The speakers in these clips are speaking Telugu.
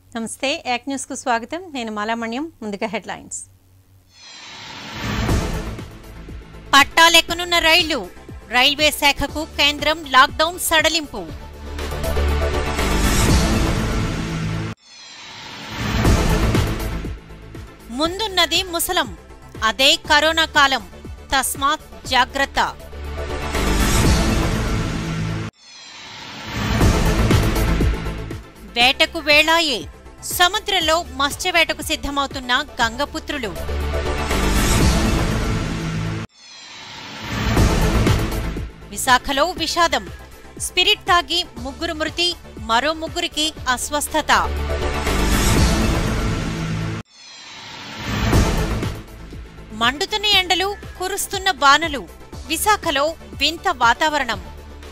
నమస్తే యాక్ న్యూస్కు స్వాగతం నేను మాలామణ్యం ముందుగా హెడ్లైన్స్ పట్టాలెక్కనున్న రైళ్లు రైల్వే శాఖకు కేంద్రం లాక్డౌన్ సడలింపు ముందున్నది ముసలం అదే కరోనా కాలం తస్మాత్ జాగ్రత్త వేటకు వేళాయే సముద్రంలో మత్స్యవేటకు సిద్ధమవుతున్న గంగపుత్రులు విశాఖలో విషాదం స్పిరిట్ తాగి ముగ్గురు మృతి మరో ముగ్గురికి అస్వస్థత మండుతున్న ఎండలు కురుస్తున్న బానలు విశాఖలో వింత వాతావరణం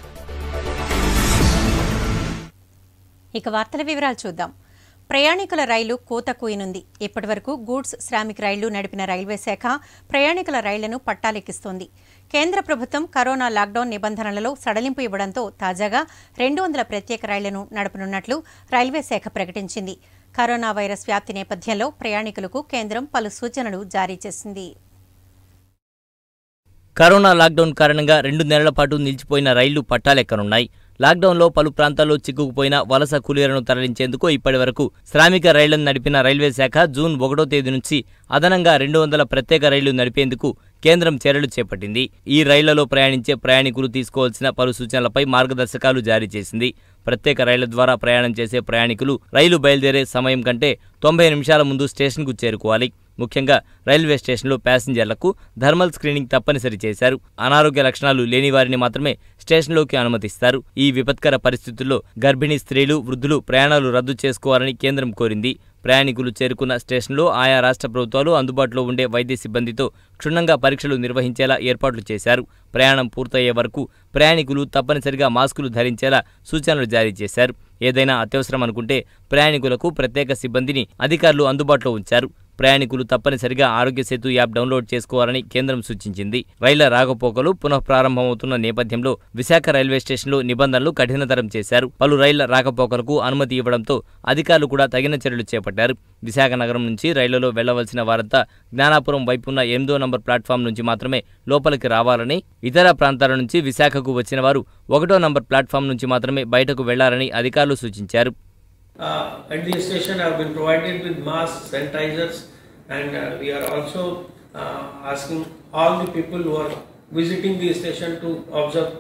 ఇక వార్తల వివరాలు చూద్దాం ప్రయాణికుల రైలు కోత కూయనుంది ఇప్పటివరకు గూడ్స్ శ్రామిక్ రైళ్లు నడిపిన రైల్వే శాఖ ప్రయాణికుల రైళ్లను పట్టాలెక్కిస్తోంది కేంద్ర ప్రభుత్వం కరోనా లాక్డౌన్ నిబంధనలలో సడలింపు ఇవ్వడంతో తాజాగా రెండు వందల ప్రత్యేక రైళ్లను నడపనున్నట్లు రైల్వే శాఖ ప్రకటించింది కరోనా వైరస్ వ్యాప్తి నేపథ్యంలో ప్రయాణికులకు కేంద్రం పలు సూచనలు జారీ చేసింది కరోనా లాక్డౌన్ కారణంగా రెండు నెలల పాటు నిలిచిపోయిన రైళ్లు పట్టాలెక్కనున్నాయి లాక్డౌన్లో పలు ప్రాంతాల్లో చిక్కుకుపోయిన వలస కూలీలను తరలించేందుకు ఇప్పటివరకు శ్రామిక రైళ్లను నడిపిన రైల్వే శాఖ జూన్ ఒకటో తేదీ నుంచి అదనంగా రెండు వందల ప్రత్యేక రైళ్లు నడిపేందుకు కేంద్రం చర్యలు చేపట్టింది ఈ రైళ్లలో ప్రయాణించే ప్రయాణికులు తీసుకోవాల్సిన పలు సూచనలపై మార్గదర్శకాలు జారీ చేసింది ప్రత్యేక రైళ్ల ద్వారా ప్రయాణం చేసే ప్రయాణికులు రైలు బయలుదేరే సమయం కంటే తొంభై నిమిషాల ముందు స్టేషన్కు చేరుకోవాలి ముఖ్యంగా రైల్వే స్టేషన్లో ప్యాసింజర్లకు థర్మల్ స్క్రీనింగ్ తప్పనిసరి చేశారు అనారోగ్య లక్షణాలు లేని వారిని మాత్రమే స్టేషన్లోకి అనుమతిస్తారు ఈ విపత్కర పరిస్థితుల్లో గర్భిణీ స్త్రీలు వృద్ధులు ప్రయాణాలు రద్దు చేసుకోవాలని కేంద్రం కోరింది ప్రయాణికులు చేరుకున్న స్టేషన్లో ఆయా రాష్ట్ర ప్రభుత్వాలు అందుబాటులో ఉండే వైద్య సిబ్బందితో క్షుణ్ణంగా పరీక్షలు నిర్వహించేలా ఏర్పాట్లు చేశారు ప్రయాణం పూర్తయ్యే వరకు ప్రయాణికులు తప్పనిసరిగా మాస్కులు ధరించేలా సూచనలు జారీ చేశారు ఏదైనా అత్యవసరం అనుకుంటే ప్రయాణికులకు ప్రత్యేక సిబ్బందిని అధికారులు అందుబాటులో ఉంచారు ప్రయాణికులు తప్పనిసరిగా ఆరోగ్య సేతు యాప్ డౌన్లోడ్ చేసుకోవాలని కేంద్రం సూచించింది రైళ్ల రాకపోకలు పునః ప్రారంభమవుతున్న నేపథ్యంలో విశాఖ రైల్వే స్టేషన్లో నిబంధనలు కఠినతరం చేశారు పలు రైళ్ల రాకపోకలకు అనుమతి ఇవ్వడంతో అధికారులు కూడా తగిన చర్యలు చేపట్టారు విశాఖ నగరం నుంచి రైళ్లలో వెళ్లవలసిన వారంతా జ్ఞానాపురం వైపున్న ఎనిమిదో నంబర్ ప్లాట్ఫామ్ నుంచి మాత్రమే లోపలికి రావాలని ఇతర ప్రాంతాల నుంచి విశాఖకు వచ్చిన వారు ఒకటో నంబర్ ప్లాట్ఫామ్ నుంచి మాత్రమే బయటకు వెళ్లాలని అధికారులు సూచించారు uh, at the station have been provided with masks, sanitizers, and uh, we are also uh, asking all the people who are visiting the station to observe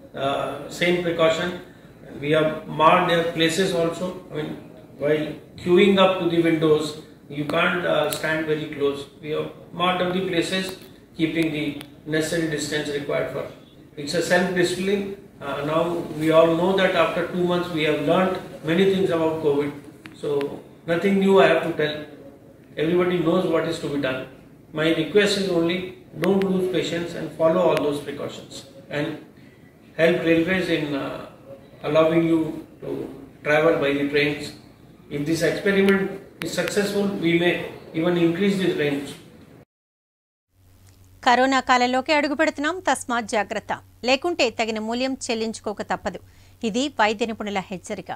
uh, same precaution. We have marked their places also. I mean, while queuing up to the windows, you can't uh, stand very close. We have marked up the places, keeping the necessary distance required for. It's a self-discipline. Uh, now we all know that after two months we have learnt many things about COVID. So nothing new I have to tell. Everybody knows what is to be done. My request is only don't lose patience and follow all those precautions and help railways in uh, allowing you to travel by the trains. If this experiment is successful, we may even increase the trains. Corona కాలంలోకి అడుగు పెడుతున్నాం తస్మాత్ జాగ్రత్త లేకుంటే తగిన మూల్యం చెల్లించుకోక తప్పదు ఇది వైద్య నిపుణుల హెచ్చరిక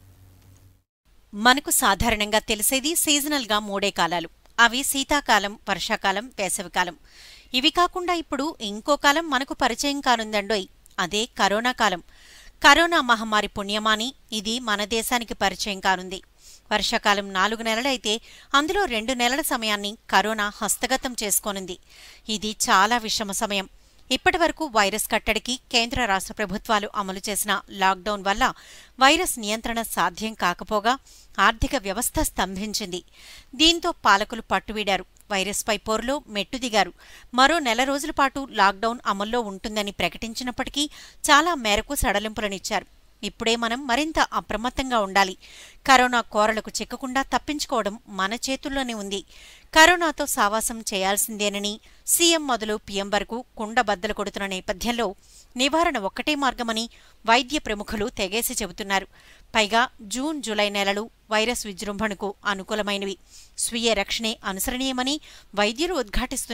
మనకు సాధారణంగా తెలిసేది సీజనల్గా మూడే కాలాలు అవి శీతాకాలం వర్షాకాలం వేసవికాలం ఇవి కాకుండా ఇప్పుడు ఇంకో కాలం మనకు పరిచయం కానుందండోయ్ అదే కరోనా కాలం కరోనా మహమ్మారి పుణ్యమాని ఇది మన దేశానికి పరిచయం కానుంది వర్షాకాలం నాలుగు నెలలైతే అందులో రెండు నెలల సమయాన్ని కరోనా హస్తగతం చేసుకోనుంది ఇది చాలా విషమ సమయం ఇప్పటి వరకు వైరస్ కట్టడికి కేంద్ర రాష్ట్ర ప్రభుత్వాలు అమలు చేసిన లాక్డౌన్ వల్ల వైరస్ నియంత్రణ సాధ్యం కాకపోగా ఆర్థిక వ్యవస్థ స్తంభించింది దీంతో పాలకులు పట్టువీడారు వైరస్పై పోరులో మెట్టుదిగారు మరో నెల రోజుల పాటు లాక్డౌన్ అమల్లో ఉంటుందని ప్రకటించినప్పటికీ చాలా మేరకు సడలింపులనిచ్చారు ఇప్పుడే మనం మరింత అప్రమత్తంగా ఉండాలి కరోనా కోరలకు చిక్కకుండా తప్పించుకోవడం మన చేతుల్లోనే ఉంది కరోనాతో సావాసం చేయాల్సిందేనని సీఎం మొదలు పీఎం వరకు కుండ బద్దలు కొడుతున్న నేపథ్యంలో నివారణ ఒక్కటే మార్గమని వైద్య ప్రముఖులు తెగేసి చెబుతున్నారు పైగా జూన్ జూలై నెలలు వైరస్ విజృంభణకు అనుకూలమైనవి స్వీయ రక్షణే అనుసరణీయమని వైద్యులు ఉద్ఘాటిస్తున్నారు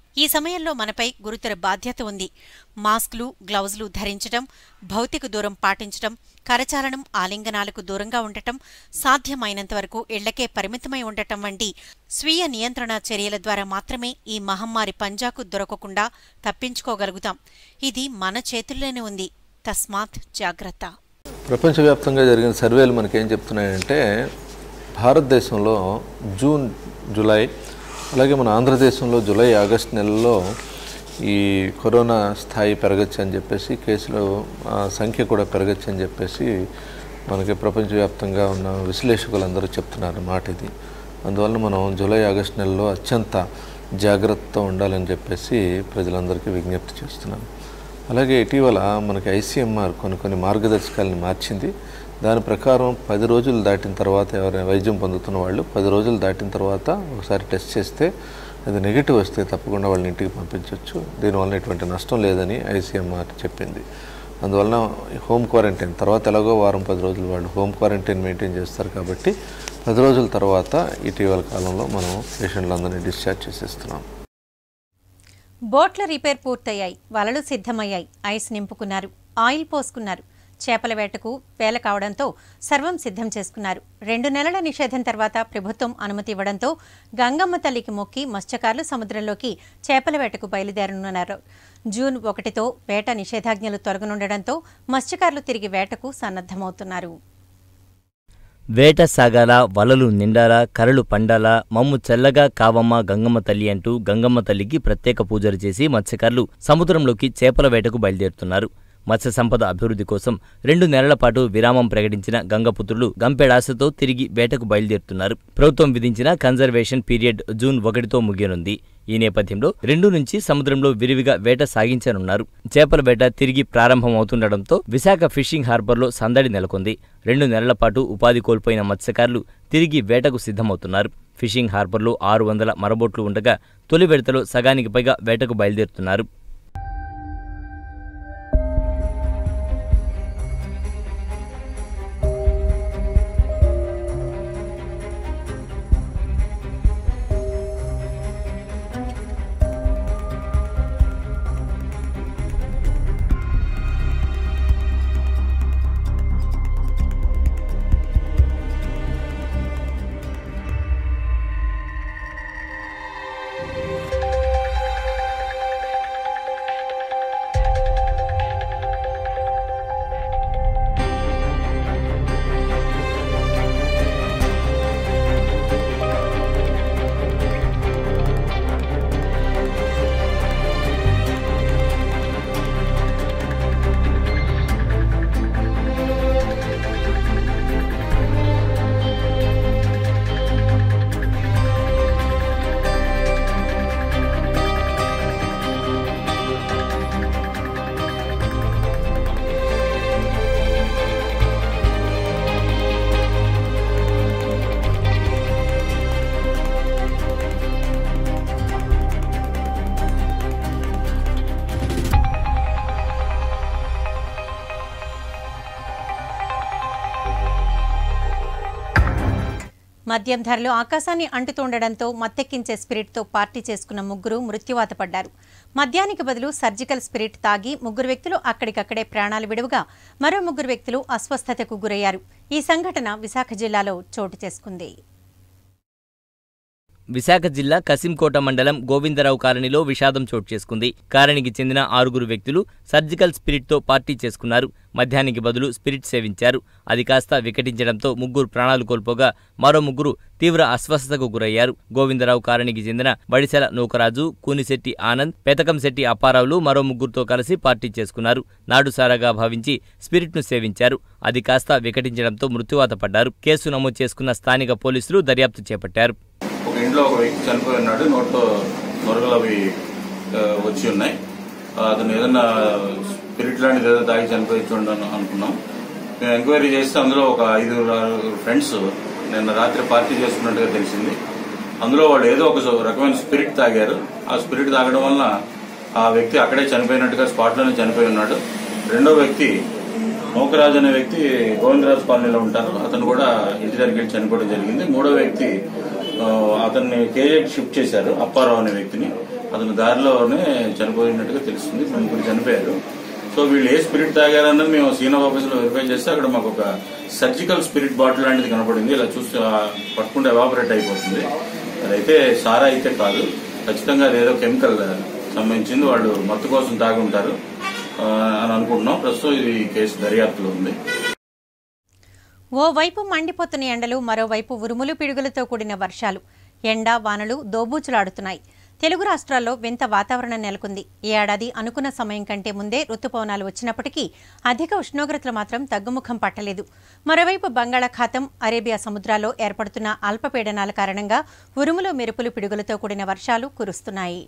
ఈ సమయంలో మనపై గురుతర బాధ్యత ఉంది మాస్కులు గ్లౌజులు ధరించడం భౌతిక దూరం పాటించడం కరచాలనం ఆలింగనాలకు దూరంగా ఉండటం సాధ్యమైనంత వరకు ఇళ్లకే పరిమితమై ఉండటం వంటి స్వీయ నియంత్రణ చర్యల ద్వారా మాత్రమే ఈ మహమ్మారి పంజాకు దొరకకుండా తప్పించుకోగలుగుతాం ఇది మన చేతుల్లోనే ఉంది తస్మాత్ జాగ్రత్త ప్రపంచవ్యాప్తంగా జరిగిన సర్వేలు మనకేం చెప్తున్నాయంటే భారతదేశంలో జూన్ జూలై అలాగే మన ఆంధ్రదేశంలో జూలై ఆగస్ట్ నెలలో ఈ కరోనా స్థాయి పెరగచ్చు అని చెప్పేసి కేసులు ఆ, సంఖ్య కూడా పెరగచ్చు అని చెప్పేసి మనకి ప్రపంచవ్యాప్తంగా ఉన్న విశ్లేషకులందరూ చెప్తున్నారు మాట ఇది అందువల్ల మనం జూలై ఆగస్ట్ నెలలో అత్యంత జాగ్రత్తతో ఉండాలని చెప్పేసి ప్రజలందరికీ విజ్ఞప్తి చేస్తున్నాను అలాగే ఇటీవల మనకి ఐసీఎంఆర్ కొన్ని కొన్ని మార్గదర్శకాలను మార్చింది దాని ప్రకారం పది రోజులు దాటిన తర్వాత ఎవరైనా వైద్యం పొందుతున్న వాళ్ళు పది రోజులు దాటిన తర్వాత ఒకసారి టెస్ట్ చేస్తే అది నెగిటివ్ వస్తే తప్పకుండా వాళ్ళని ఇంటికి పంపించవచ్చు దీనివల్ల ఎటువంటి నష్టం లేదని ఐసీఎంఆర్ చెప్పింది అందువలన హోమ్ క్వారంటైన్ తర్వాత ఎలాగో వారం పది రోజులు వాళ్ళు హోమ్ క్వారంటైన్ మెయింటైన్ చేస్తారు కాబట్టి పది రోజుల తర్వాత ఇటీవల కాలంలో మనం పేషెంట్లందరినీ డిశ్చార్జ్ చేసేస్తున్నాం బోట్ల రిపేర్ పూర్తయ్యాయి వలలు సిద్ధమయ్యాయి ఐస్ నింపుకున్నారు ఆయిల్ పోసుకున్నారు చేపల వేటకు వేల కావడంతో సర్వం సిద్ధం చేసుకున్నారు రెండు నెలల నిషేధం తర్వాత ప్రభుత్వం అనుమతి ఇవ్వడంతో గంగమ్మ తల్లికి మొక్కి మత్స్యకారులు సముద్రంలోకి చేపల వేటకు బయలుదేరనున్నారు జూన్ ఒకటితో వేట నిషేధాజ్ఞలు తొలగనుండడంతో మత్స్యకారులు తిరిగి వేటకు సన్నద్ధమవుతున్నారు వేట సాగాల వలలు నిండాలా కరలు పండాలా మమ్ము చల్లగా కావమ్మ గంగమ్మ తల్లి అంటూ గంగమ్మ తల్లికి ప్రత్యేక పూజలు చేసి మత్స్యకారులు సముద్రంలోకి చేపల వేటకు బయలుదేరుతున్నారు మత్స్య సంపద అభివృద్ధి కోసం రెండు నెలల పాటు విరామం ప్రకటించిన గంగపుత్రులు గంపెడాశతో తిరిగి వేటకు బయలుదేరుతున్నారు ప్రభుత్వం విధించిన కన్జర్వేషన్ పీరియడ్ జూన్ ఒకటితో ముగియనుంది ఈ నేపథ్యంలో రెండు నుంచి సముద్రంలో విరివిగా వేట సాగించనున్నారు చేపల వేట తిరిగి ప్రారంభమవుతుండటంతో విశాఖ ఫిషింగ్ హార్బర్లో సందడి నెలకొంది రెండు నెలల పాటు ఉపాధి కోల్పోయిన మత్స్యకారులు తిరిగి వేటకు సిద్ధమవుతున్నారు ఫిషింగ్ హార్బర్లో ఆరు వందల మరబోట్లు ఉండగా తొలి విడతలో సగానికి పైగా వేటకు బయలుదేరుతున్నారు మద్యం ధరలు ఆకాశాన్ని అంటుతుండడంతో మత్తెక్కించే స్పిరిట్తో పార్టీ చేసుకున్న ముగ్గురు మృత్యువాత పడ్డారు మద్యానికి బదులు సర్జికల్ స్పిరిట్ తాగి ముగ్గురు వ్యక్తులు అక్కడికక్కడే ప్రాణాలు విడువగా మరో ముగ్గురు వ్యక్తులు అస్వస్థతకు గురయ్యారు ఈ సంఘటన విశాఖ జిల్లాలో చోటు చేసుకుంది విశాఖ జిల్లా కసింకోట మండలం గోవిందరావు కాలనీలో విషాదం చోటు చేసుకుంది కాలనీకి చెందిన ఆరుగురు వ్యక్తులు సర్జికల్ స్పిరిట్తో పార్టీ చేసుకున్నారు మద్యానికి బదులు స్పిరిట్ సేవించారు అది కాస్త వికటించడంతో ముగ్గురు ప్రాణాలు కోల్పోగా మరో ముగ్గురు తీవ్ర అస్వస్థతకు గురయ్యారు గోవిందరావు కాలనీకి చెందిన బడిసెల నూకరాజు కూనిశెట్టి ఆనంద్ పెతకంశెట్టి అప్పారావులు మరో ముగ్గురుతో కలిసి పార్టీ చేసుకున్నారు నాడుసారాగా భావించి స్పిరిట్ను సేవించారు అది కాస్త వికటించడంతో మృత్యువాత పడ్డారు కేసు నమోదు చేసుకున్న స్థానిక పోలీసులు దర్యాప్తు చేపట్టారు ఒక ఇంట్లో ఒక వ్యక్తి చనిపోయి ఉన్నాడు నోట్లో నొరగలు అవి ఆ, వచ్చి ఉన్నాయి ఆ, అతను ఏదన్నా స్పిరిట్ లాంటిది ఏదో తాగి చనిపోయి చూడండి అనుకున్నాం మేము ఎంక్వైరీ చేస్తే అందులో ఒక ఐదుగురు ఆరుగురు ఫ్రెండ్స్ నిన్న రాత్రి పార్టీ చేసుకున్నట్టుగా తెలిసింది అందులో వాళ్ళు ఏదో ఒక రకమైన స్పిరిట్ తాగారు ఆ స్పిరిట్ తాగడం వలన ఆ వ్యక్తి అక్కడే చనిపోయినట్టుగా స్పాట్లోనే చనిపోయి ఉన్నాడు రెండో వ్యక్తి నౌకరాజు అనే వ్యక్తి గోవిందరాజు కాలనీలో ఉంటారు అతను కూడా ఇంటి దగ్గరికి వెళ్ళి చనిపోవడం జరిగింది మూడో వ్యక్తి ఆ, అతన్ని కేజీకి షిఫ్ట్ చేశారు అప్పారావు అనే వ్యక్తిని అతను దారిలోనే చనిపోయినట్టుగా తెలుస్తుంది ముగ్గురు చనిపోయారు సో వీళ్ళు ఏ స్పిరిట్ తాగారన్నది మేము సీనియర్ ఆఫీసులో వెరిఫై చేస్తే అక్కడ మాకు ఒక సర్జికల్ స్పిరిట్ బాటిల్ లాంటిది కనపడింది ఇలా చూస్తే ఆ పట్టుకుంటే ఎవాపరేట్ అయిపోతుంది అదైతే సారా అయితే కాదు ఖచ్చితంగా అదేదో కెమికల్ సంబంధించింది వాళ్ళు మత్తు కోసం తాగి ఉంటారు ఆ, అని అనుకుంటున్నాం ప్రస్తుతం ఇది కేసు దర్యాప్తులో ఉంది ఓవైపు మండిపోతున్న ఎండలు మరోవైపు ఉరుములు పిడుగులతో కూడిన వర్షాలు ఎండ వానలు దోబూచులాడుతున్నాయి తెలుగు రాష్ట్రాల్లో వింత వాతావరణం నెలకొంది ఈ ఏడాది అనుకున్న సమయం కంటే ముందే రుతుపవనాలు వచ్చినప్పటికీ అధిక ఉష్ణోగ్రతలు మాత్రం తగ్గుముఖం పట్టలేదు మరోవైపు బంగాళాఖాతం అరేబియా సముద్రాల్లో ఏర్పడుతున్న అల్పపీడనాల కారణంగా ఉరుములు మెరుపులు పిడుగులతో కూడిన వర్షాలు కురుస్తున్నాయి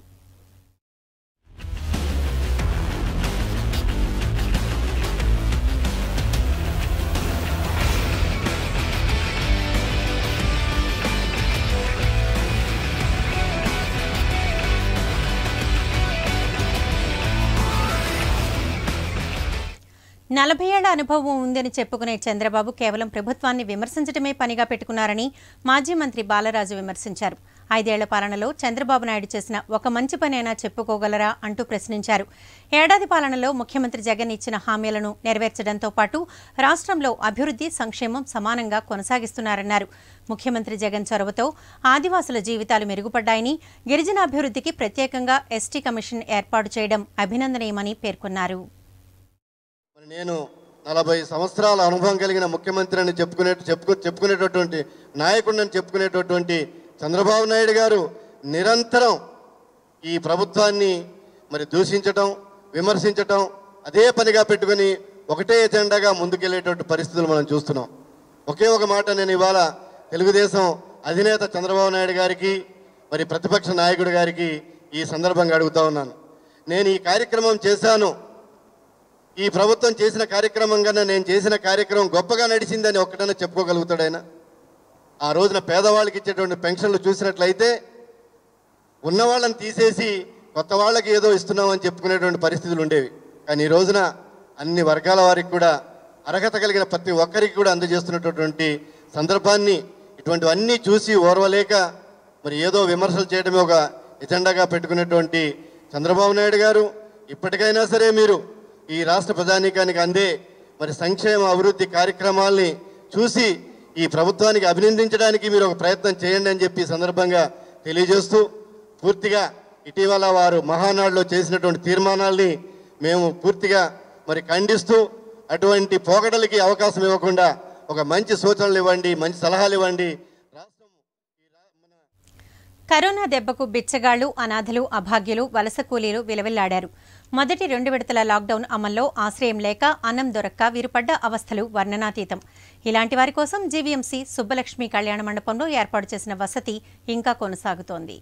నలభై ఏళ్ల అనుభవం ఉందని చెప్పుకునే చంద్రబాబు కేవలం ప్రభుత్వాన్ని విమర్శించడమే పనిగా పెట్టుకున్నారని మాజీ మంత్రి బాలరాజు విమర్శించారు ఐదేళ్ల పాలనలో చంద్రబాబు నాయుడు చేసిన ఒక మంచి పనైనా చెప్పుకోగలరా అంటూ ప్రశ్నించారు ఏడాది పాలనలో ముఖ్యమంత్రి జగన్ ఇచ్చిన హామీలను నెరవేర్చడంతో పాటు రాష్ట్రంలో అభివృద్ధి సంక్షేమం సమానంగా కొనసాగిస్తున్నారన్నారు ముఖ్యమంత్రి జగన్ చొరవతో ఆదివాసుల జీవితాలు మెరుగుపడ్డాయని గిరిజన అభివృద్ధికి ప్రత్యేకంగా ఎస్టీ కమిషన్ ఏర్పాటు చేయడం అభినందనీయమని పేర్కొన్నారు మరి నేను నలభై సంవత్సరాల అనుభవం కలిగిన ముఖ్యమంత్రి అని చెప్పుకునే చెప్పుకు చెప్పుకునేటటువంటి నాయకుడిని చెప్పుకునేటటువంటి చంద్రబాబు నాయుడు గారు నిరంతరం ఈ ప్రభుత్వాన్ని మరి దూషించటం విమర్శించటం అదే పనిగా పెట్టుకుని ఒకటే ఎజెండాగా ముందుకెళ్లేటువంటి పరిస్థితులు మనం చూస్తున్నాం ఒకే ఒక మాట నేను ఇవాళ తెలుగుదేశం అధినేత చంద్రబాబు నాయుడు గారికి మరి ప్రతిపక్ష నాయకుడి గారికి ఈ సందర్భంగా అడుగుతా ఉన్నాను నేను ఈ కార్యక్రమం చేశాను ఈ ప్రభుత్వం చేసిన కార్యక్రమం కన్నా నేను చేసిన కార్యక్రమం గొప్పగా నడిచిందని ఒక్కటన్నా చెప్పుకోగలుగుతాడు ఆయన ఆ రోజున పేదవాళ్ళకి ఇచ్చేటువంటి పెన్షన్లు చూసినట్లయితే ఉన్నవాళ్ళని తీసేసి కొత్త వాళ్ళకి ఏదో ఇస్తున్నామని చెప్పుకునేటువంటి పరిస్థితులు ఉండేవి కానీ ఈ రోజున అన్ని వర్గాల వారికి కూడా అర్హత కలిగిన ప్రతి ఒక్కరికి కూడా అందజేస్తున్నటువంటి సందర్భాన్ని ఇటువంటివన్నీ చూసి ఓర్వలేక మరి ఏదో విమర్శలు చేయడమే ఒక ఎజెండాగా పెట్టుకునేటువంటి చంద్రబాబు నాయుడు గారు ఇప్పటికైనా సరే మీరు ఈ రాష్ట్ర ప్రజానీకానికి అందే మరి సంక్షేమ అభివృద్ధి కార్యక్రమాల్ని చూసి ఈ ప్రభుత్వానికి అభినందించడానికి మీరు ఒక ప్రయత్నం చేయండి అని చెప్పి ఈ సందర్భంగా తెలియజేస్తూ పూర్తిగా ఇటీవల వారు మహానాడులో చేసినటువంటి తీర్మానాల్ని మేము పూర్తిగా మరి ఖండిస్తూ అటువంటి పోకడలకి అవకాశం ఇవ్వకుండా ఒక మంచి సూచనలు ఇవ్వండి మంచి సలహాలు ఇవ్వండి రాష్ట్రం ఈ రా- మన కరోనా దెబ్బకు బిచ్చగాళ్లు అనాథలు అభాగ్యులు వలస కూలీలు విలవిల్లాడారు మొదటి రెండు విడతల లాక్డౌన్ అమల్లో ఆశ్రయం లేక అన్నం దొరక్క వీరు పడ్డ అవస్థలు వర్ణనాతీతం ఇలాంటి వారి కోసం జీవీఎంసీ సుబ్బలక్ష్మి కళ్యాణ మండపంలో ఏర్పాటు చేసిన వసతి ఇంకా కొనసాగుతోంది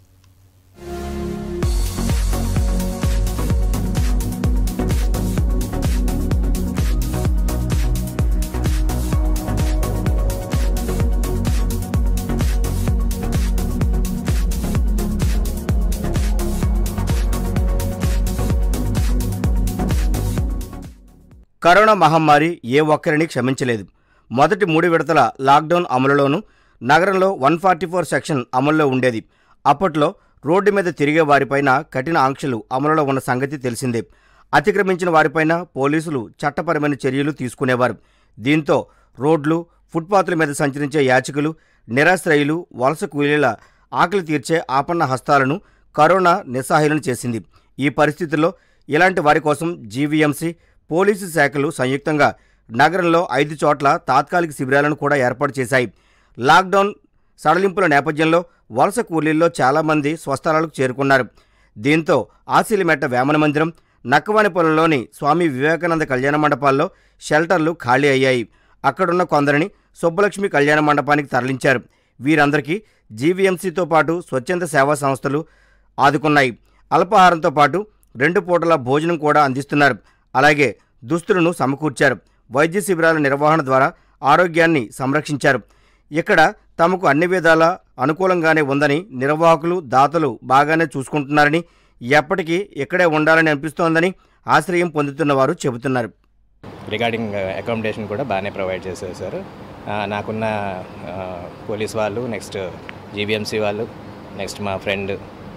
కరోనా మహమ్మారి ఏ ఒక్కరిని క్షమించలేదు మొదటి మూడు విడతల లాక్డౌన్ అమలులోనూ నగరంలో వన్ ఫార్టీ ఫోర్ సెక్షన్ అమల్లో ఉండేది అప్పట్లో రోడ్డు మీద తిరిగే వారిపైన కఠిన ఆంక్షలు అమలులో ఉన్న సంగతి తెలిసిందే అతిక్రమించిన వారిపైన పోలీసులు చట్టపరమైన చర్యలు తీసుకునేవారు దీంతో రోడ్లు ఫుట్పాత్ల మీద సంచరించే యాచకులు నిరాశ్రయులు వలస కూలీల ఆకలి తీర్చే ఆపన్న హస్తాలను కరోనా నిస్సహాయులను చేసింది ఈ పరిస్థితుల్లో ఇలాంటి వారి కోసం జీవీఎంసీ పోలీసు శాఖలు సంయుక్తంగా నగరంలో ఐదు చోట్ల తాత్కాలిక శిబిరాలను కూడా ఏర్పాటు చేశాయి లాక్డౌన్ సడలింపుల నేపథ్యంలో వలస కూలీల్లో చాలామంది స్వస్థలాలకు చేరుకున్నారు దీంతో ఆశీలిమెట్ట వేమన మందిరం నక్కవానిపొలంలోని స్వామి వివేకానంద కళ్యాణ మండపాల్లో షెల్టర్లు ఖాళీ అయ్యాయి అక్కడున్న కొందరిని సుబ్బలక్ష్మి కళ్యాణ మండపానికి తరలించారు వీరందరికీ జీవీఎంసీతో పాటు స్వచ్ఛంద సేవా సంస్థలు ఆదుకున్నాయి అల్పాహారంతో పాటు రెండు పూటల భోజనం కూడా అందిస్తున్నారు అలాగే దుస్తులను సమకూర్చారు వైద్య శిబిరాల నిర్వహణ ద్వారా ఆరోగ్యాన్ని సంరక్షించారు ఇక్కడ తమకు అన్ని విధాల అనుకూలంగానే ఉందని నిర్వాహకులు దాతలు బాగానే చూసుకుంటున్నారని ఎప్పటికీ ఇక్కడే ఉండాలని అనిపిస్తోందని ఆశ్రయం పొందుతున్న వారు చెబుతున్నారు రిగార్డింగ్ అకామిడేషన్ కూడా బాగానే ప్రొవైడ్ చేశారు సార్ ఆ, నాకున్న ఆ, పోలీస్ వాళ్ళు నెక్స్ట్ జీబీఎంసీ వాళ్ళు నెక్స్ట్ మా ఫ్రెండ్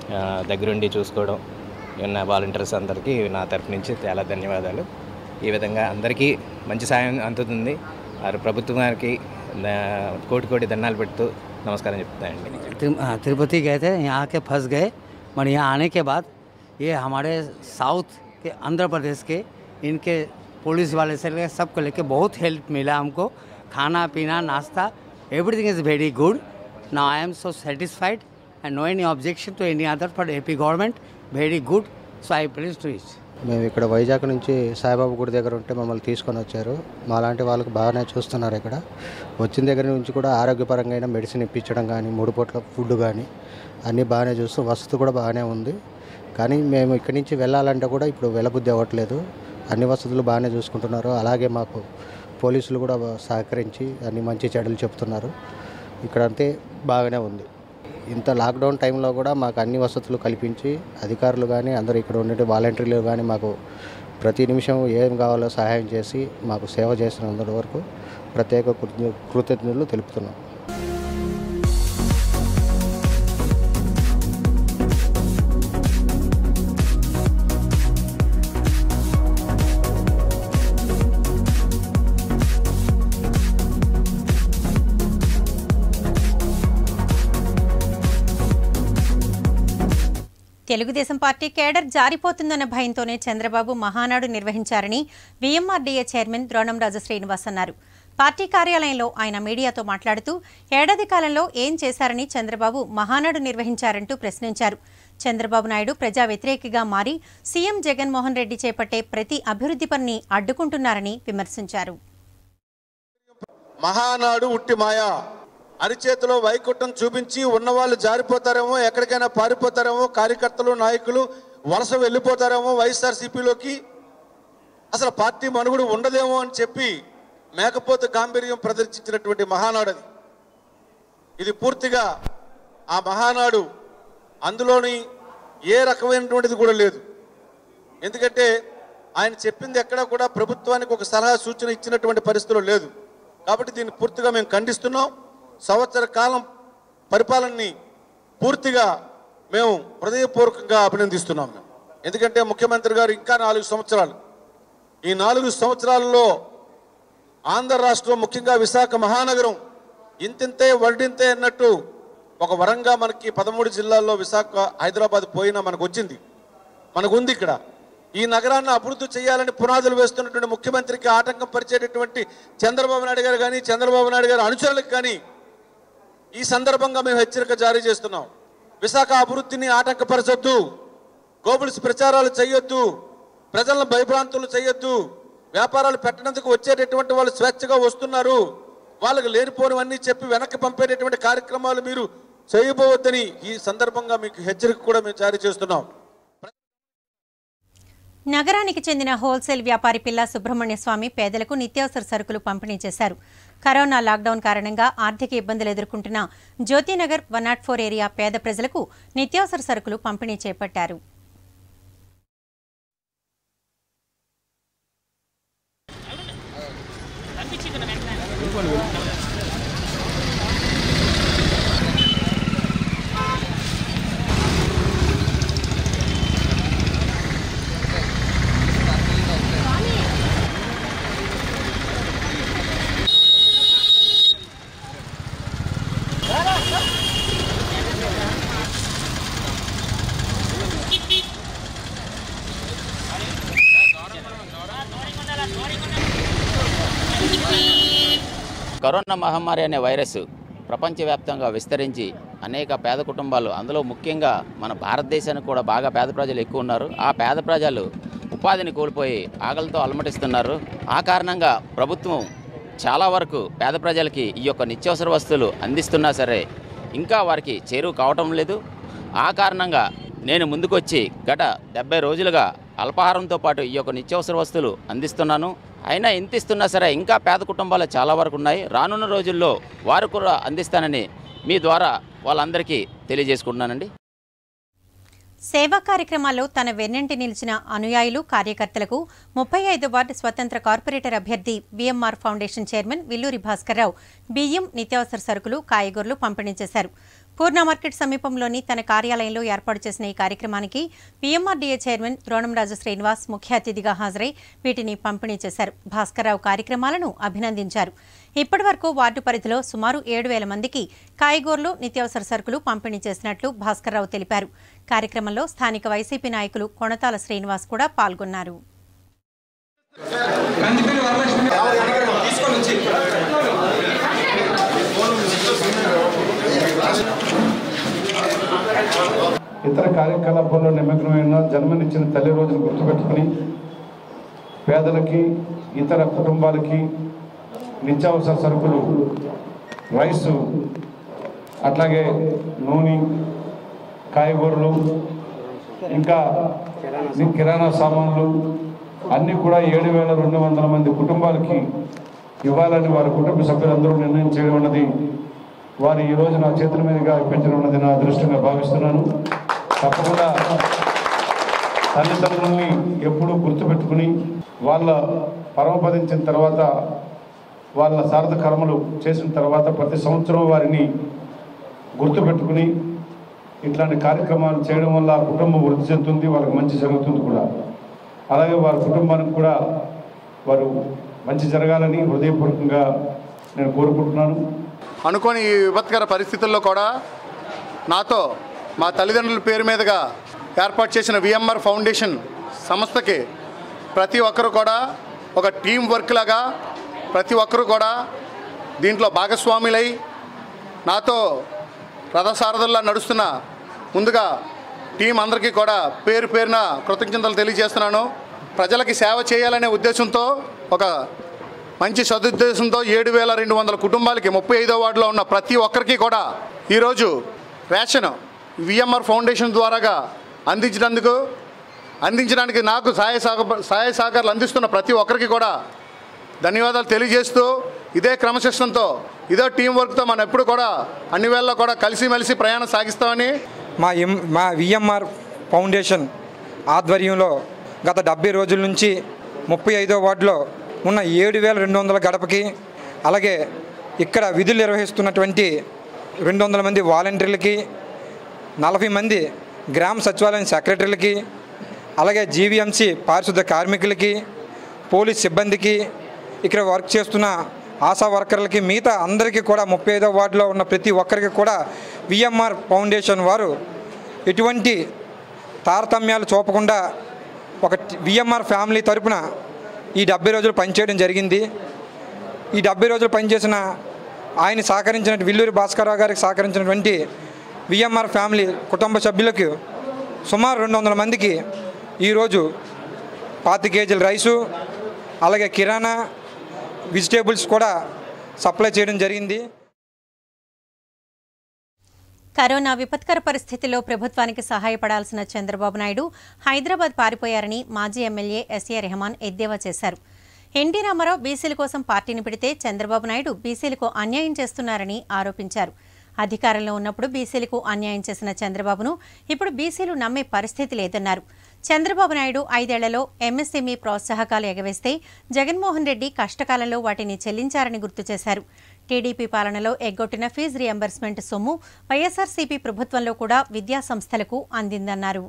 ఆ, దగ్గరుండి చూసుకోవడం ఉన్న వాలంటీర్స్ అందరికీ నా తరపు నుంచి చాలా ధన్యవాదాలు ఈ విధంగా అందరికీ మంచి సాయం అందుతుంది వారి ప్రభుత్వానికి నా కోటి కోటి దండాలు పెడుతూ నమస్కారం చెప్తానండి तिरु- हाँ, तिरुपति गए थे यहाँ के फंस गए मगर यहाँ आने के बाद ये हमारे साउथ के आंध्र प्रदेश के इनके पुलिस वाले से लेकर सबको लेके बहुत हेल्प मिला हमको खाना पीना नाश्ता everything is very good now I am so satisfied and no any objection to any other for AP government very good so I please to each మేము ఇక్కడ వైజాగ్ నుంచి సాయిబాబా గుడి దగ్గర ఉంటే మమ్మల్ని తీసుకొని వచ్చారు మాలాంటి వాళ్ళకి బాగానే చూస్తున్నారు ఇక్కడ వచ్చిన దగ్గర నుంచి కూడా ఆరోగ్యపరంగా అయినా మెడిసిన్ ఇప్పించడం కానీ మూడు పూట్ల ఫుడ్ కానీ అన్నీ బాగానే చూస్తూ వసతి కూడా బాగానే ఉంది కానీ మేము ఇక్కడి నుంచి వెళ్ళాలంటే కూడా ఇప్పుడు వెళ్ళబుద్ధి అవ్వట్లేదు అన్ని వసతులు బాగానే చూసుకుంటున్నారు అలాగే మాకు పోలీసులు కూడా సహకరించి అన్ని మంచి చెడులు చెప్తున్నారు ఇక్కడ అంతే బాగానే ఉంది ఇంత లాక్డౌన్ టైంలో కూడా మాకు అన్ని వసతులు కల్పించి అధికారులు కానీ అందరూ ఇక్కడ ఉండే వాలంటీర్లు కానీ మాకు ప్రతి నిమిషం ఏం కావాలో సహాయం చేసి మాకు సేవ చేసినందుకు వరకు ప్రత్యేక కృతజ్ఞ- కృతజ్ఞతలు తెలుపుతున్నాం తెలుగుదేశం పార్టీ కేడర్ జారిపోతుందన్న భయంతోనే చంద్రబాబు మహానాడు నిర్వహించారని వీఎంఆర్డీఏ చైర్మన్ ద్రోణంరాజు శ్రీనివాస్ అన్నారు పార్టీ కార్యాలయంలో ఆయన మీడియాతో మాట్లాడుతూ ఏడాది కాలంలో ఏం చేశారని చంద్రబాబు మహానాడు నిర్వహించారంటూ ప్రశ్నించారు చంద్రబాబు నాయుడు ప్రజా వ్యతిరేకిగా మారి సీఎం జగన్మోహన్ రెడ్డి చేపట్టే ప్రతి అభివృద్ధి పనిని అడ్డుకుంటున్నారని విమర్శించారు మహానాడు ఉట్టి మాయ అరిచేతిలో వైకుంఠం చూపించి ఉన్నవాళ్ళు జారిపోతారేమో ఎక్కడికైనా పారిపోతారేమో కార్యకర్తలు నాయకులు వలస వెళ్ళిపోతారేమో వైఎస్ఆర్సీపీలోకి అసలు పార్టీ మనుగుడు ఉండదేమో అని చెప్పి మేకపోతు గాంభీర్యం ప్రదర్శించినటువంటి మహానాడు అది ఇది పూర్తిగా ఆ మహానాడు అందులోని ఏ రకమైనటువంటిది కూడా లేదు ఎందుకంటే ఆయన చెప్పింది ఎక్కడా కూడా ప్రభుత్వానికి ఒక సలహా సూచన ఇచ్చినటువంటి పరిస్థితులు లేదు కాబట్టి దీన్ని పూర్తిగా మేము ఖండిస్తున్నాం సంవత్సర కాలం పరిపాలనని పూర్తిగా మేము హృదయపూర్వకంగా అభినందిస్తున్నాం మేము ఎందుకంటే ముఖ్యమంత్రి గారు ఇంకా నాలుగు సంవత్సరాలు ఈ నాలుగు సంవత్సరాలలో ఆంధ్ర రాష్ట్రం ముఖ్యంగా విశాఖ మహానగరం ఇంతింతే వడ్డింతే అన్నట్టు ఒక వరంగా మనకి పదమూడు జిల్లాల్లో విశాఖ హైదరాబాద్ పోయినా మనకు వచ్చింది మనకు ఉంది ఇక్కడ ఈ నగరాన్ని అభివృద్ధి చేయాలని పునాదులు వేస్తున్నటువంటి ముఖ్యమంత్రికి ఆటంకం పరిచేటటువంటి చంద్రబాబు నాయుడు గారు కానీ చంద్రబాబు నాయుడు గారి అనుచరులకు కానీ ఈ సందర్భంగా మేము హెచ్చరిక జారీ చేస్తున్నాం విశాఖ అభివృద్ధిని ఆటంకపరచొద్దు గోబుల్స్ ప్రచారాలు చేయొద్దు ప్రజలను భయభ్రాంతులు చేయొద్దు వ్యాపారాలు పెట్టడానికి వచ్చేటటువంటి వాళ్ళు స్వేచ్ఛగా వస్తున్నారు వాళ్ళకి లేనిపోనివన్నీ చెప్పి వెనక్కి పంపేటటువంటి కార్యక్రమాలు మీరు చేయబోవద్దని ఈ సందర్భంగా మీకు హెచ్చరిక కూడా మేము జారీ చేస్తున్నాం నగరానికి చెందిన హోల్సేల్ వ్యాపారి పిల్ల సుబ్రహ్మణ్య స్వామి పేదలకు నిత్యావసర సరుకులు పంపిణీ చేశారు కరోనా లాక్డౌన్ కారణంగా ఆర్థిక ఇబ్బందులు ఎదుర్కొంటున్న Jyothinagar one not four area పేద ప్రజలకు నిత్యావసర సరుకులు పంపిణీ చేపట్టారు కరోనా మహమ్మారి అనే వైరస్ ప్రపంచవ్యాప్తంగా విస్తరించి అనేక పేద కుటుంబాలు అందులో ముఖ్యంగా మన భారతదేశానికి కూడా బాగా పేద ప్రజలు ఎక్కువ ఉన్నారు ఆ పేద ప్రజలు ఉపాధిని కోల్పోయి ఆకలితో అలమటిస్తున్నారు ఆ కారణంగా ప్రభుత్వం చాలా వరకు పేద ప్రజలకి ఈ యొక్క నిత్యావసర వస్తువులు అందిస్తున్నా సరే ఇంకా వారికి చేరువ కావటం లేదు ఆ కారణంగా నేను ముందుకొచ్చి గత డెబ్బై రోజులుగా అల్పాహారంతో పాటు ఈ యొక్క నిత్యావసర వస్తువులు అందిస్తున్నాను అయినా ఎంత ఇస్తున్నా సరే ఇంకా పేద కుటుంబాలు చాలా వరకు ఉన్నాయి రానున్న రోజుల్లో వారు కూడా అందిస్తానని మీ ద్వారా వాళ్ళందరికీ తెలియజేసుకుంటున్నానండి సేవా కార్యక్రమాల్లో తన వెన్నంటి నిలిచిన అనుయాయులు కార్యకర్తలకు ముప్పై ఐదు వార్డు స్వతంత్ర కార్పొరేటర్ అభ్యర్థి విఎంఆర్ ఫౌండేషన్ చైర్మన్ విల్లూరి భాస్కర్రావు బియ్యం నిత్యావసర సరుకులు కాయగూరలు పంపిణీ చేశారు పూర్ణ మార్కెట్ సమీపంలోని తన కార్యాలయంలో ఏర్పాటు చేసిన ఈ కార్యక్రమానికి పీఎంఆర్డీఏ చైర్మన్ ద్రోణంరాజు శ్రీనివాస్ ముఖ్య అతిథిగా హాజరై వీటిని పంపిణీ చేశారు భాస్కర్రావు కార్యక్రమాలను అభినందించారు ఇప్పటి వరకు వార్డు పరిధిలో సుమారు ఏడు వేల మందికి కాయగూరలు నిత్యావసర సరుకులు పంపిణీ చేసినట్లు భాస్కర్రావు తెలిపారు కార్యక్రమంలో స్థానిక వైసీపీ నాయకులు కొణతాల శ్రీనివాస్ కూడా పాల్గొన్నారు ఇతర కార్యకలాపాల్లో నిమగ్నమైన జన్మనిచ్చిన తల్లి రోజును గుర్తుపెట్టుకుని పేదలకి ఇతర కుటుంబాలకి నిత్యావసర సరుకులు రైసు అట్లాగే నూనె కాయగూరలు ఇంకా ఈ కిరాణా సామాన్లు అన్నీ కూడా ఏడు వేల రెండు వందల మంది కుటుంబాలకి ఇవ్వాలని వారి కుటుంబ సభ్యులందరూ నిర్ణయం చేయడం అన్నది వారు ఈ రోజు నా చేతుల మీదుగా పెంచడం అన్నది నా అదృష్టంగా భావిస్తున్నాను తప్పకుండా తల్లిదండ్రుల్ని ఎప్పుడూ గుర్తుపెట్టుకుని వాళ్ళ పరమపదించిన తర్వాత వాళ్ళ శారద కర్మలు చేసిన తర్వాత ప్రతి సంవత్సరం వారిని గుర్తుపెట్టుకుని ఇట్లాంటి కార్యక్రమాలు చేయడం వల్ల ఆ కుటుంబం వృద్ధి చెందుతుంది వాళ్ళకి మంచి జరుగుతుంది కూడా అలాగే వారి కుటుంబానికి కూడా వారు మంచి జరగాలని హృదయపూర్వకంగా నేను కోరుకుంటున్నాను అనుకోని ఈ విపత్కర పరిస్థితుల్లో కూడా నాతో మా తల్లిదండ్రుల పేరు మీదుగా ఏర్పాటు చేసిన విఎంఆర్ ఫౌండేషన్ సంస్థకి ప్రతి ఒక్కరు కూడా ఒక టీం వర్క్ లాగా ప్రతి ఒక్కరు కూడా దీంట్లో భాగస్వాములై నాతో రథసారథుల్లా నడుస్తున్న ముందుగా టీం అందరికీ కూడా పేరు పేరున కృతజ్ఞతలు తెలియజేస్తున్నాను ప్రజలకి సేవ చేయాలనే ఉద్దేశంతో ఒక మంచి సదుద్దేశంతో ఏడు వేల రెండు వందల కుటుంబాలకి ముప్పై ఐదో వార్డులో ఉన్న ప్రతి ఒక్కరికి కూడా ఈరోజు రేషన్ విఎంఆర్ ఫౌండేషన్ ద్వారాగా అందించినందుకు అందించడానికి నాకు సహాయ సహక సహాయ సహకారాలు అందిస్తున్న ప్రతి ఒక్కరికి కూడా ధన్యవాదాలు తెలియజేస్తూ ఇదే క్రమశిక్షణతో ఇదే టీం వర్క్తో మనం ఎప్పుడు కూడా అన్ని వేళల్లో కూడా కలిసిమెలిసి ప్రయాణం సాగిస్తామని మా ఎం మా విఎంఆర్ ఫౌండేషన్ ఆధ్వర్యంలో గత డెబ్బై రోజుల నుంచి ముప్పై ఐదో వార్డులో ఉన్న ఏడు వేల రెండు వందల గడపకి అలాగే ఇక్కడ విధులు నిర్వహిస్తున్నటువంటి రెండు వందల మంది వాలంటీర్లకి నలభై మంది గ్రామ సచివాలయం సెక్రటరీలకి అలాగే జీవీఎంసీ పారిశుద్ధ కార్మికులకి పోలీస్ సిబ్బందికి ఇక్కడ వర్క్ చేస్తున్న ఆశా వర్కర్లకి మిగతా అందరికీ కూడా ముప్పై ఐదో వార్డులో ఉన్న ప్రతి ఒక్కరికి కూడా విఎంఆర్ ఫౌండేషన్ వారు ఎటువంటి తారతమ్యాలు చూపకుండా ఒక విఎంఆర్ ఫ్యామిలీ తరపున ఈ డెబ్బై రోజులు పనిచేయడం జరిగింది ఈ డెబ్బై రోజులు పనిచేసిన ఆయన సహకరించిన విల్లూరి భాస్కరరావు గారికి సహకరించినటువంటి విఎంఆర్ ఫ్యామిలీ కుటుంబ సభ్యులకు సుమారు రెండు వందల మందికి ఈరోజు పాతి కేజీల రైసు అలాగే కిరాణా వెజిటేబుల్స్ కూడా సప్లై చేయడం జరిగింది కరోనా విపత్కర పరిస్థితిలో ప్రభుత్వానికి సహాయపడాల్సిన చంద్రబాబు నాయుడు హైదరాబాద్ పారిపోయారని మాజీ ఎమ్మెల్యే ఎస్ఏ రెహమాన్ ఎద్దేవా చేశారు ఎన్టీ రామారావు బీసీల కోసం పార్టీని పెడితే చంద్రబాబు నాయుడు బీసీలకు అన్యాయం చేస్తున్నారని ఆరోపించారు అధికారంలో ఉన్నప్పుడు బీసీలకు అన్యాయం చేసిన చంద్రబాబును ఇప్పుడు బీసీలు నమ్మే పరిస్థితి లేదన్నారు చంద్రబాబు నాయుడు ఐదేళ్లలో ఎంఎస్ఎంఈ ప్రోత్సాహకాలు ఎగవేస్తే జగన్మోహన్ రెడ్డి కష్టకాలంలో వాటిని చెల్లించారని గుర్తు చేశారు టీడీపీ పాలనలో ఎగ్గొట్టిన ఫీజు రియంబర్స్మెంట్ సొమ్ము వైఎస్ఆర్సీపీ ప్రభుత్వంలో కూడా విద్యా సంస్థలకు అందిందన్నారు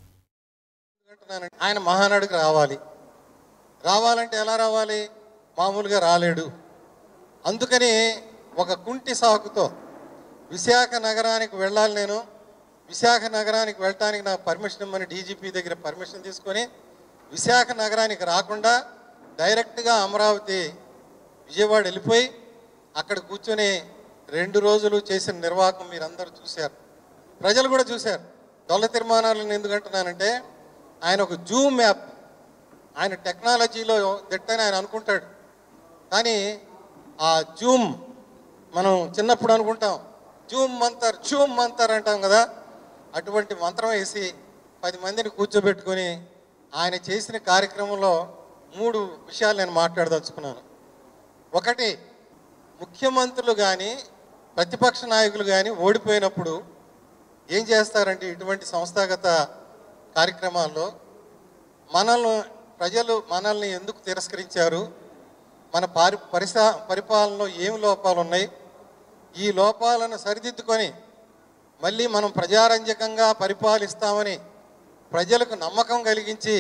ఆయన మహానాడుకు రావాలి రావాలంటే ఎలా రావాలి మామూలుగా రాలేడు అందుకని ఒక కుంటి సాకుతో విశాఖ నగరానికి వెళ్ళాలి నేను విశాఖ నగరానికి వెళ్ళటానికి నాకు పర్మిషన్ ఇమ్మని డీజీపీ దగ్గర పర్మిషన్ తీసుకొని విశాఖ నగరానికి రాకుండా డైరెక్ట్గా అమరావతి విజయవాడ వెళ్ళిపోయి అక్కడ కూర్చొని రెండు రోజులు చేసిన నిర్వాహకం మీరందరూ చూశారు ప్రజలు కూడా చూశారు దొల్ల తీర్మానాలను ఎందుకు అంటున్నానంటే ఆయన ఒక జూమ్ యాప్ ఆయన టెక్నాలజీలో దిట్టని ఆయన అనుకుంటాడు కానీ ఆ జూమ్ మనం చిన్నప్పుడు అనుకుంటాం జూమ్ మంతర్ జూమ్ మంతర్ అంటాం కదా అటువంటి మంత్రం వేసి పది మందిని కూర్చోబెట్టుకొని ఆయన చేసిన కార్యక్రమంలో మూడు విషయాలు నేను మాట్లాడదలుచుకున్నాను ఒకటి ముఖ్యమంత్రులు కానీ ప్రతిపక్ష నాయకులు కానీ ఓడిపోయినప్పుడు ఏం చేస్తారంటే ఇటువంటి సంస్థాగత కార్యక్రమాల్లో మనల్ని ప్రజలు మనల్ని ఎందుకు తిరస్కరించారు మన పారి పరిసా పరిపాలనలో ఏమి లోపాలు ఉన్నాయి ఈ లోపాలను సరిదిద్దుకొని మళ్ళీ మనం ప్రజారంజకంగా పరిపాలిస్తామని ప్రజలకు నమ్మకం కలిగించి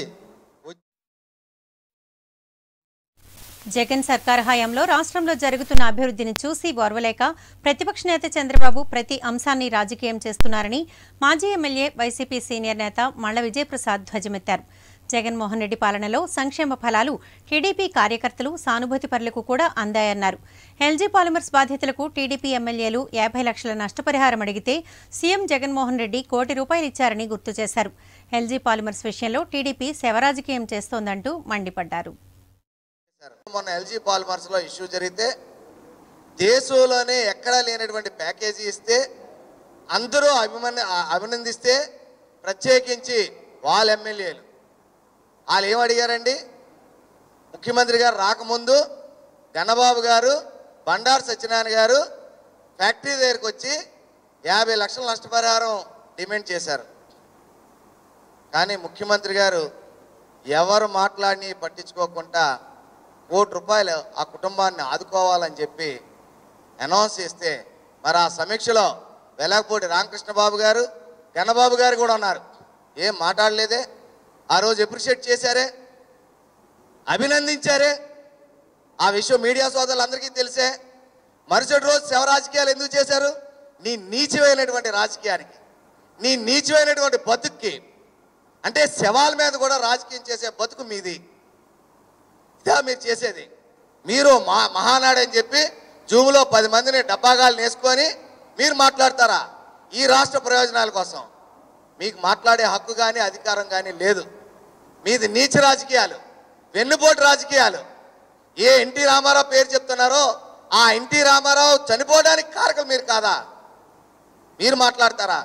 జగన్ సర్కార్ హయాంలో రాష్ట్రంలో జరుగుతున్న అభివృద్ధిని చూసి ఓర్వలేక ప్రతిపక్ష నేత చంద్రబాబు ప్రతి అంశాన్ని రాజకీయం చేస్తున్నారని మాజీ ఎమ్మెల్యే వైసీపీ సీనియర్ నేత మళ్ల విజయప్రసాద్ ధ్వజమెత్తారు జగన్మోహన్ రెడ్డి పాలనలో సంక్షేమ ఫలాలు టీడీపీ కార్యకర్తలు సానుభూతి పరులకు కూడా అందాయన్నారు ఎల్జీ పాలిమర్స్ బాధితులకు టీడీపీ ఎమ్మెల్యేలు యాభై లక్షల నష్టపరిహారం అడిగితే సీఎం జగన్మోహన్ రెడ్డి కోటి రూపాయలు ఇచ్చారని గుర్తు చేశారు ఎల్జీ పాలిమర్స్ విషయంలో టీడీపీ శవరాజకీయం చేస్తోందంటూ మండిపడ్డారు మొన్న ఎల్జీ పాలిమర్స్లో ఇష్యూ జరిగితే దేశంలోనే ఎక్కడా లేనటువంటి ప్యాకేజీ ఇస్తే అందరూ అభిమన్ అభినందిస్తే ప్రత్యేకించి వాళ్ళ ఎమ్మెల్యేలు వాళ్ళు ఏం అడిగారండి ముఖ్యమంత్రి గారు రాకముందు గన్నబాబు గారు బండారు సత్యనారాయణ గారు ఫ్యాక్టరీ దగ్గరికి వచ్చి యాభై లక్షల నష్టపరిహారం డిమాండ్ చేశారు కానీ ముఖ్యమంత్రి గారు ఎవరు మాట్లాడి పట్టించుకోకుండా కోటి రూపాయలు ఆ కుటుంబాన్ని ఆదుకోవాలని చెప్పి అనౌన్స్ చేస్తే మరి ఆ సమీక్షలో వెలగపూడి రామకృష్ణ బాబు గారు గన్నబాబు గారు కూడా ఉన్నారు ఏం మాట్లాడలేదే ఆ రోజు అప్రిషియేట్ చేశారే అభినందించారే ఆ విషయం మీడియా సోదరులందరికీ తెలిసే మరుసటి రోజు శవ రాజకీయాలు ఎందుకు చేశారు నీ నీచమైనటువంటి రాజకీయానికి నీ నీచమైనటువంటి బతుక్కి అంటే శవాల మీద కూడా రాజకీయం చేసే బతుకు మీది ఇదా మీరు చేసేది మీరు మా మహానాడు అని చెప్పి జూమ్లో పది మందిని డబ్బాగాలు వేసుకొని మీరు మాట్లాడతారా ఈ రాష్ట్ర ప్రయోజనాల కోసం మీకు మాట్లాడే హక్కు కానీ అధికారం కానీ లేదు మీది నీచ రాజకీయాలు వెన్నుపోటు రాజకీయాలు ఏ ఎన్టీ రామారావు పేరు చెప్తున్నారో ఆ ఎన్టీ రామారావు చనిపోవడానికి కారకులు మీరు కాదా మీరు మాట్లాడతారా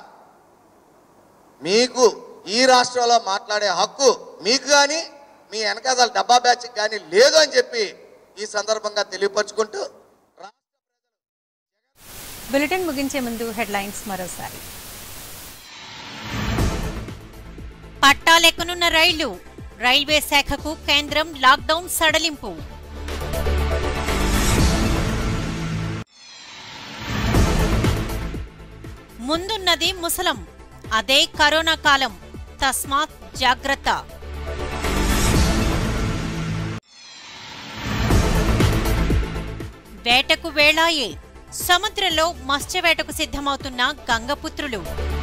మీకు ఈ రాష్ట్రంలో మాట్లాడే హక్కు మీకు కానీ మీ వెనకాల డబ్బా బ్యాచ్కి కానీ లేదు అని చెప్పి ఈ సందర్భంగా తెలియపరుచుకుంటూ బులెటిన్ ముగించే ముందు హెడ్లైన్స్ మరోసారి పట్టాలెక్కనున్న రైళ్లు రైల్వే శాఖకు కేంద్రం లాక్డౌన్ సడలింపు ముందున్నది ముసలం అదే కరోనా కాలం తస్మాత్ జాగ్రత్త వేటకు వేళాయే సముద్రంలో మత్స్యవేటకు సిద్ధమవుతున్న గంగపుత్రులు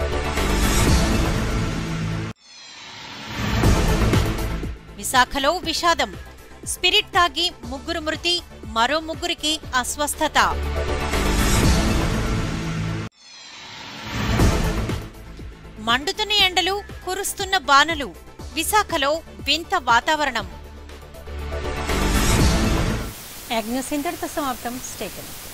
విశాఖలో విషాదం స్పిరిట్ తాగి ముగ్గురు మృతి మరో ముగ్గురికి అస్వస్థత మండుతున్న ఎండలు కురుస్తున్న బాణలు విశాఖలో వింత వాతావరణం యాగ్ న్యూస్ ఇంతటితో సమాప్తం స్టేకన్